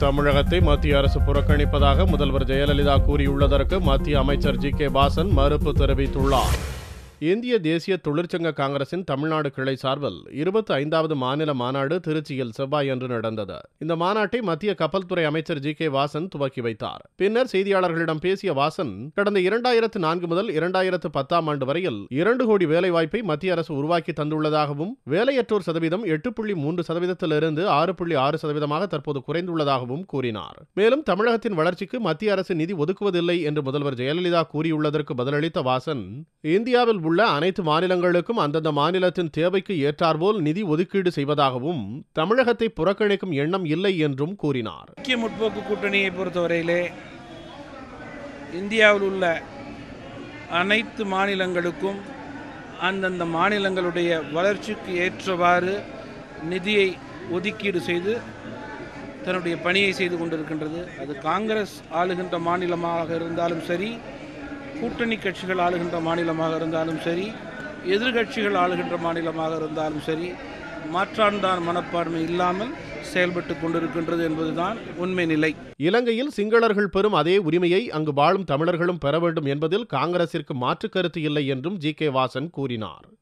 தமிழகத்தை மத்திய அரசு புறக்கணிப்பதாக முதல்வர் ஜெயலலிதா கூறியுள்ளதற்கு மத்திய அமைச்சர் ஜி கே வாசன் மறுப்பு தெரிவித்துள்ளார் இந்திய தேசிய தொழிற்சங்க காங்கிரசின் தமிழ்நாடு கிளை சார்பில் இருபத்தி ஐந்தாவது மாநில மாநாடு திருச்சியில் செவ்வாயன்று நடந்தது இந்த மாநாட்டை மத்திய கப்பல் துறை அமைச்சர் ஜி கே வாசன் துவக்கி வைத்தார் பின்னர் செய்தியாளர்களிடம் பேசிய வாசன் கடந்த இரண்டாயிரத்து நான்கு முதல் இரண்டாயிரத்து பத்தாம் ஆண்டு வரையில் இரண்டு கோடி வேலைவாய்ப்பை மத்திய அரசு உருவாக்கி தந்துள்ளதாகவும் வேலையற்றோர் சதவீதம் எட்டு புள்ளி மூன்று சதவீதத்திலிருந்து ஆறு புள்ளி ஆறு சதவீதமாக தற்போது குறைந்துள்ளதாகவும் கூறினார் மேலும் தமிழகத்தின் வளர்ச்சிக்கு மத்திய அரசு நிதி ஒதுக்குவதில்லை என்று முதல்வர் ஜெயலலிதா கூறியுள்ளதற்கு பதிலளித்த வாசன் இந்தியாவில் உள்ள அனைத்து மாநிலங்களுக்கும் அந்தந்த மாநிலத்தின் தேவைக்கு ஏற்றாற்போல் நிதி ஒதுக்கீடு செய்வதாகவும் தமிழகத்தை புறக்கணிக்கும் எண்ணம் இல்லை என்றும் கூறினார் ஐக்கிய முற்போக்கு கூட்டணியை பொறுத்தவரையிலே இந்தியாவில் உள்ள அனைத்து மாநிலங்களுக்கும் அந்தந்த மாநிலங்களுடைய வளர்ச்சிக்கு ஏற்றவாறு நிதியை ஒதுக்கீடு செய்து தன்னுடைய பணியை செய்து கொண்டிருக்கின்றது அது காங்கிரஸ் ஆளுகின்ற மாநிலமாக இருந்தாலும் சரி கூட்டணி கட்சிகள் ஆளுகின்ற மாநிலமாக இருந்தாலும் சரி எதிர்கட்சிகள் ஆளுகின்ற மாநிலமாக இருந்தாலும் சரி மாற்றாண்டான் மனப்பான்மை இல்லாமல் செயல்பட்டு கொண்டிருக்கின்றது என்பதுதான் உண்மை நிலை இலங்கையில் சிங்களர்கள் பெறும் அதே உரிமையை அங்கு வாழும் தமிழர்களும் பெற வேண்டும் என்பதில் காங்கிரசிற்கு மாற்று கருத்து இல்லை என்றும் ஜி கே வாசன் கூறினார்